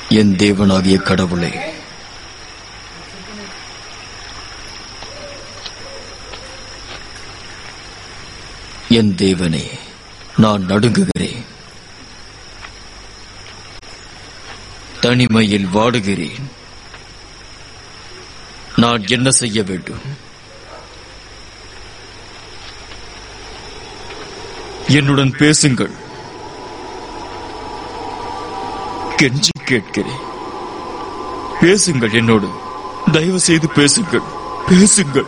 என் தேவனாகிய கடவுளே என் தேவனே நான் நடுங்குகிறேன் தனிமையில் வாடுகிறேன் நான் என்ன செய்ய வேண்டும் என்னுடன் பேசுங்கள் கெஞ்சி கேட்கிறேன் பேசுங்கள் என்னோடு தயவு செய்து பேசுங்கள் பேசுங்கள்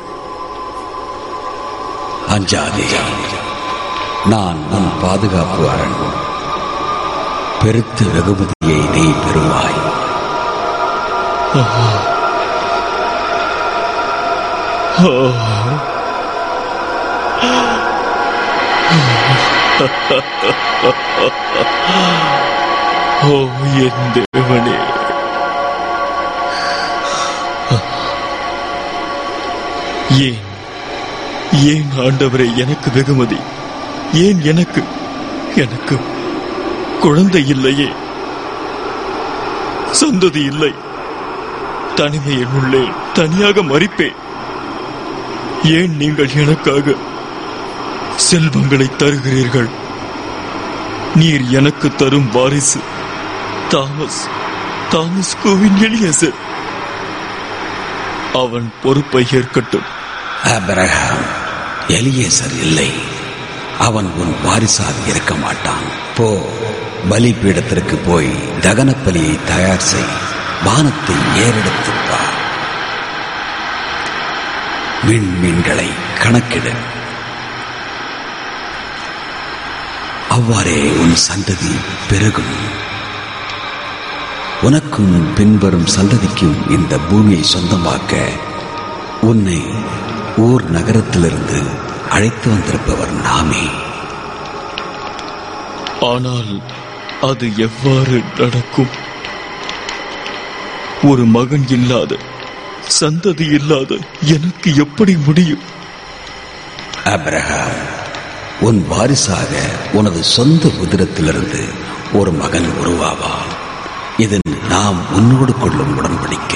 அஞ்சாதே நான் உன் பாதுகாப்பு அரண் பெருத்த வெகுமதியை நீ பெறுவாய் ஓ என் தேவனே ஏன் ஏன் ஆண்டவரே எனக்கு வெகுமதி ஏன் எனக்கு எனக்கு குழந்தை இல்லையே சந்ததி இல்லை தனிமையில் உள்ளேன் தனியாக மறிப்பேன் ஏன் நீங்கள் எனக்காக செல்வங்களை தருகிறீர்கள் நீர் எனக்கு தரும் வாரிசு தாமஸ் தாமஸ் கோவின் எளியசர் அவன் பொறுப்பை ஏற்கட்டும் ஆபிரகாம் எலியேசர் இல்லை அவன் உன் வாரிசாக இருக்க மாட்டான் போ பலிபீடத்திற்கு போய் தகன பலியை தயார் செய் வானத்தை ஏறெடுத்துப் பார் விண்மீன்களை கணக்கிடு அவ்வாறே உன் சந்ததி பெருகும் உனக்கும் பின்வரும் சந்ததிக்கும் இந்த பூமியை சொந்தமாக்க உன்னை ஊர் நகரத்திலிருந்து அழைத்து வந்திருப்பவர் நாமே ஆனால் அது எவ்வாறு நடக்கும் ஒரு மகன் இல்லாத சந்ததி இல்லாத எனக்கு எப்படி முடியும் அப்ரஹாம் உன் வாரிசாக உனது சொந்த உதிரத்திலிருந்து ஒரு மகன் உருவாவா இது நாம் உன்னோடு கொள்ளும் உடன்படிக்கை